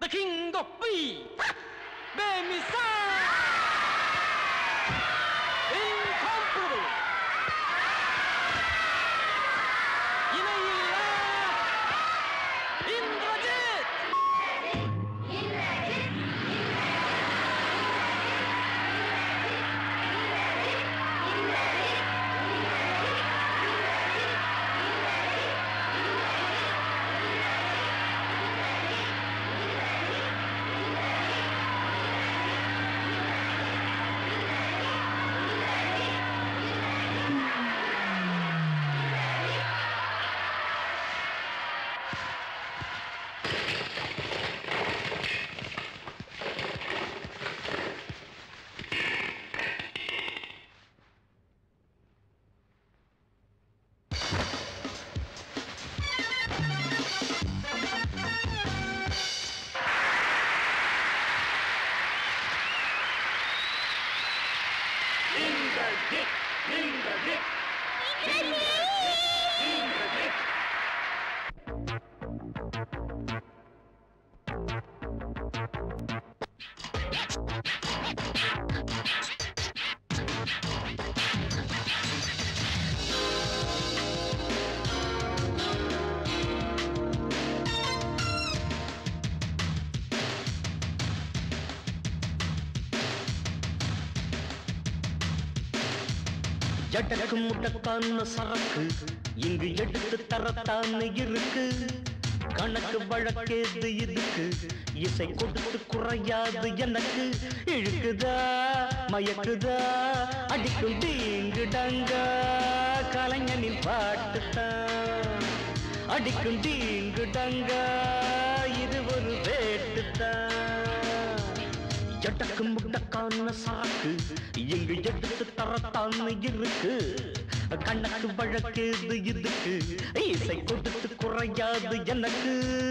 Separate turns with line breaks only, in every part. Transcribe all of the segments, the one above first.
the king of B. Bemisa! Incomparable! இணையில்லா இந்திரஜித் இந்திரஜித் இந்திரஜித் இந்திரஜித்
ஜட்டக்கு முட்டக்கான சரக்கு இங்கு எடுத்து தரத்தான இருக்கு கணக்கு வழக்கேது இதுக்கு இசை கொடுத்து குறையாது எனக்கு இழுக்குதா மயக்குதா அடிக்கும் தீங்கு டங்கா கலைஞனின் பாட்டுத்தான் அடிக்கும் தீங்கு டங்கா இது ஒரு வேட்டுத்தான் எட்டக்கு முட்டக்கான சாக்கு எங்கு எடுத்து தரத்தான இருக்கு கண்ணக்கு வழக்கேது இதுக்கு இசை கொடுத்து குறையாது எனக்கு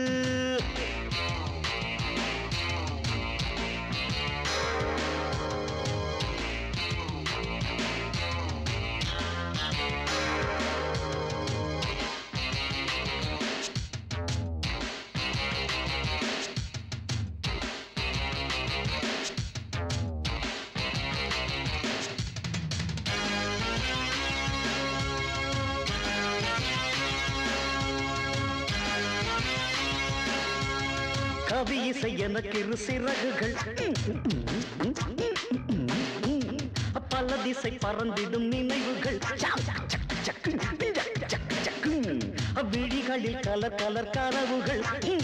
கவி இசை எனக்கு இரு சிறகுகள் பல திசை பறந்திடும் நினைவுகள் சக்கு, சக்கு, சக்கு, சக்கு, சக்கு. விழிகளில் கலர் கலர் கனவுகள்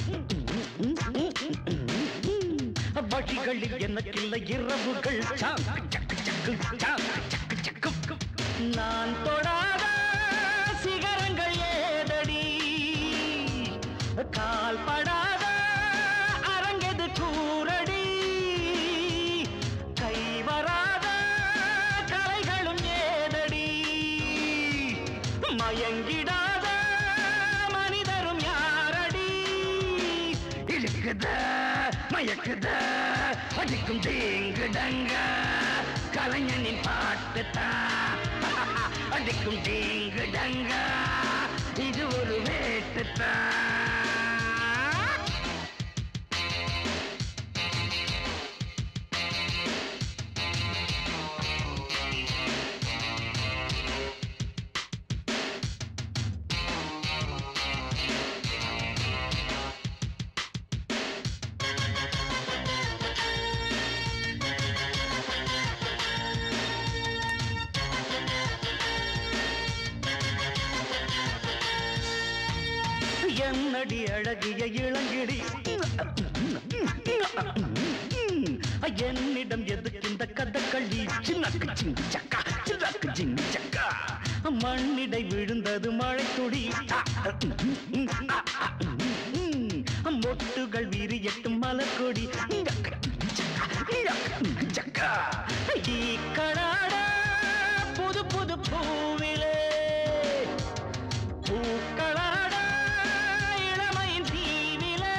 வழிகளில் எனக்கில்லை இரவுகள் சாக்கு, சக்கு, சக்கு, சாக்கு, சக்கு, சக்கு. நான் தொடாத சிகரங்கள் ஏதடி கால் படாத அரங்கெது கூரடி கை வராத கலைகளும் ஏதடி மயங்கிடாத மனிதரும் யாரடி இழுக்குத மயக்குத அடிக்கும் தீங்கு டங்க கலைஞனின் பாட்டுத்தான் அடிக்கும் தீங்கு டங்க இது ஒரு வேட்டுத்தான் என்னடி அழகிய இளங்கிடி என்னிடம் எதுக்கு இந்த கதக்களி சின்னக்கு சிங்கு சக்கா சின்னக்கு சிங்கு சக்கா மண்ணிடை விழுந்தது மழை துளி மொட்டுகள் விரியட்டும் மலர்கொடி சக்கா ஈ கடாட புது புது பூவிலே பூக்களாட இளமையின் தீவிலே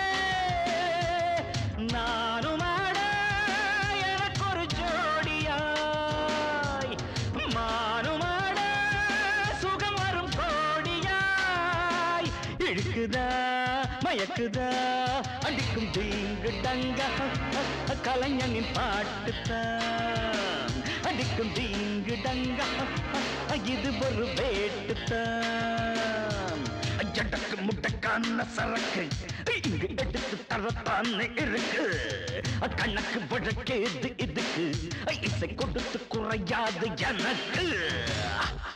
நானும் ஆட எனக்கொரு ஜோடியாய் மானும் ஆட சுகம் வரும் கோடியாய் இழுக்குதா மயக்குதா அடிக்கும் தீங்கு டங்க கலைஞனின் பாட்டுத்தான் அடிக்கும் தீங்கு டங்க இது ஒரு வேட்டுத்தான் ஜடக்கு முட்டக்கான சரக்கு இங்கு எடுத்து தரத்தான் இருக்கு கணக்கு வழக்கேது இதுக்கு இசை கொடுத்து குறையாது எனக்கு